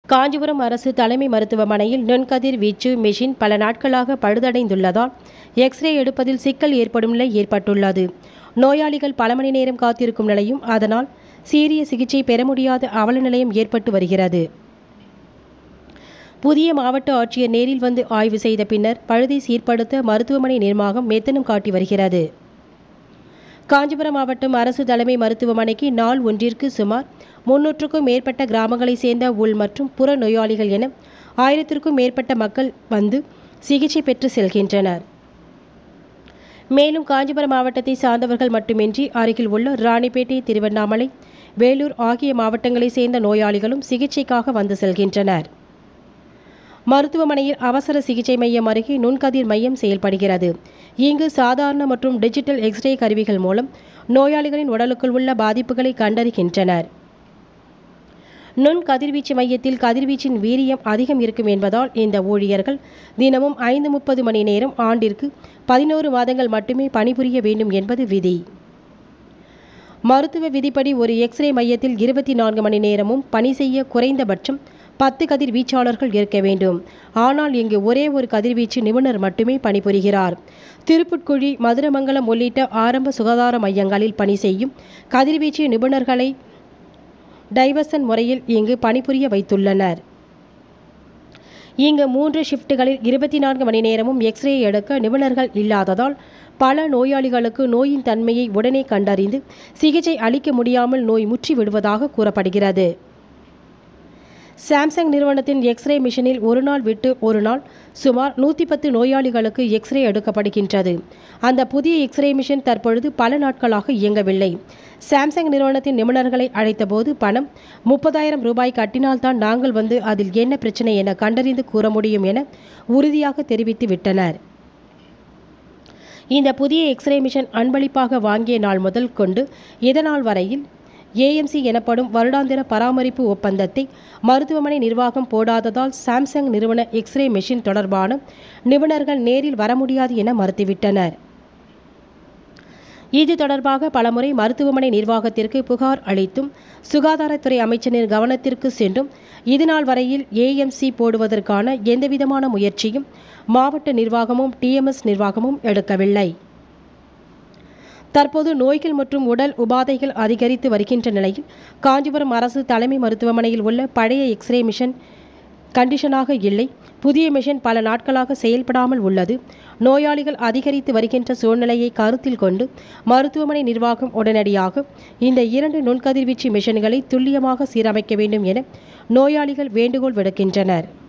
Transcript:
காஞ்சிபுரம் அரசு தலைமை மருத்துவமனையில் நுண்கதிர் வீச்சு மெஷின் பல நாட்களாக பழுதடைந்துள்ளதால் எக்ஸ்ரே எடுப்பதில் சிக்கல் ஏற்படும் நிலை ஏற்பட்டுள்ளது நோயாளிகள் பல மணி நேரம் காத்திருக்கும் நிலையும் அதனால் சீரிய சிகிச்சை பெற முடியாத அவல நிலையம் ஏற்பட்டு வருகிறது புதிய மாவட்ட ஆட்சியர் நேரில் வந்து ஆய்வு செய்த பின்னர் பழுதை சீர்படுத்த மருத்துவமனை நிர்வாகம் மெத்தனம் காட்டி வருகிறது காஞ்சிபுரம் மாவட்டம் அரசு தலைமை மருத்துவமனைக்கு நாள் ஒன்றிற்கு சுமார் முன்னூற்றுக்கும் மேற்பட்ட கிராமங்களைச் சேர்ந்த உள் மற்றும் புற நோயாளிகள் என ஆயிரத்திற்கும் மேற்பட்ட மக்கள் வந்து சிகிச்சை பெற்று செல்கின்றனர் மேலும் காஞ்சிபுரம் மாவட்டத்தை சார்ந்தவர்கள் மட்டுமின்றி அருகில் உள்ள ராணிப்பேட்டை திருவண்ணாமலை வேலூர் ஆகிய மாவட்டங்களைச் சேர்ந்த நோயாளிகளும் சிகிச்சைக்காக வந்து செல்கின்றனர் மருத்துவமனையில் அவசர சிகிச்சை மையம் அருகே நுண்கதிர் மையம் செயல்படுகிறது இங்கு சாதாரண மற்றும் டிஜிட்டல் எக்ஸ்ரே கருவிகள் மூலம் நோயாளிகளின் உடலுக்குள் உள்ள பாதிப்புகளை கண்டறிகின்றனர் நுண் கதிர்வீச்சு மையத்தில் கதிர்வீச்சின் வீரியம் அதிகம் இருக்கும் என்பதால் இந்த ஊழியர்கள் தினமும் ஐந்து முப்பது மணி நேரம் ஆண்டிற்கு பதினோரு மாதங்கள் மட்டுமே பணிபுரிய வேண்டும் என்பது விதி மருத்துவ விதிப்படி ஒரு எக்ஸ்ரே மையத்தில் இருபத்தி நான்கு மணி நேரமும் பணி செய்ய குறைந்தபட்சம் பத்து கதிர்வீச்சாளர்கள் இருக்க வேண்டும் ஆனால் இங்கு ஒரே ஒரு கதிர்வீச்சு நிபுணர் மட்டுமே பணிபுரிகிறார் திருப்புட்குழி மதுரமங்கலம் உள்ளிட்ட ஆரம்ப சுகாதார மையங்களில் பணி செய்யும் கதிர்வீச்சு நிபுணர்களை டைவர்சன் முறையில் இங்கு பணிபுரிய வைத்துள்ளனர் இங்கு மூன்று ஷிப்டுகளில் இருபத்தி நான்கு மணி நேரமும் எக்ஸ்ரே எடுக்க நிபுணர்கள் இல்லாததால் பல நோயாளிகளுக்கு நோயின் தன்மையை உடனே கண்டறிந்து சிகிச்சை அளிக்க முடியாமல் நோய் முற்றி விடுவதாக கூறப்படுகிறது சாம்சங் நிறுவனத்தின் எக்ஸ்ரே மிஷினில் ஒரு நாள் விட்டு ஒரு நாள் சுமார் நூற்றி பத்து நோயாளிகளுக்கு எக்ஸ்ரே எடுக்கப்படுகின்றது அந்த புதிய எக்ஸ்ரே மிஷின் தற்பொழுது பல நாட்களாக இயங்கவில்லை சாம்சங் நிறுவனத்தின் நிபுணர்களை அழைத்தபோது பணம் முப்பதாயிரம் ரூபாய் கட்டினால்தான் நாங்கள் வந்து அதில் என்ன பிரச்சனை என கண்டறிந்து கூற முடியும் என உறுதியாக தெரிவித்து விட்டனர் இந்த புதிய எக்ஸ்ரே மிஷன் அன்பளிப்பாக வாங்கிய நாள் முதல் கொண்டு இதனால் வரையில் ஏஎம்சி எனப்படும் வருடாந்திர பராமரிப்பு ஒப்பந்தத்தை மருத்துவமனை நிர்வாகம் போடாததால் சாம்சங் நிறுவன எக்ஸ்ரே மெஷின் தொடர்பான நிபுணர்கள் நேரில் வர முடியாது என மறுத்துவிட்டனர் இது தொடர்பாக பலமுறை மருத்துவமனை நிர்வாகத்திற்கு புகார் அளித்தும் சுகாதாரத்துறை அமைச்சரின் கவனத்திற்கு சென்றும் இதுநாள் வரையில் ஏஎம்சி போடுவதற்கான எந்தவிதமான முயற்சியும் மாவட்ட நிர்வாகமும் டிஎம்எஸ் நிர்வாகமும் எடுக்கவில்லை தற்போது நோய்கள் மற்றும் உடல் உபாதைகள் அதிகரித்து வருகின்ற நிலையில் காஞ்சிபுரம் அரசு தலைமை மருத்துவமனையில் உள்ள பழைய எக்ஸ்ரே மிஷன் கண்டிஷனாக இல்லை புதிய மிஷன் பல நாட்களாக செயல்படாமல் உள்ளது நோயாளிகள் அதிகரித்து வருகின்ற சூழ்நிலையை கருத்தில் கொண்டு மருத்துவமனை நிர்வாகம் உடனடியாக இந்த இரண்டு நுண்கதிர்வீச்சு மிஷன்களை துல்லியமாக சீரமைக்க வேண்டும் என நோயாளிகள் வேண்டுகோள் விடுக்கின்றனர்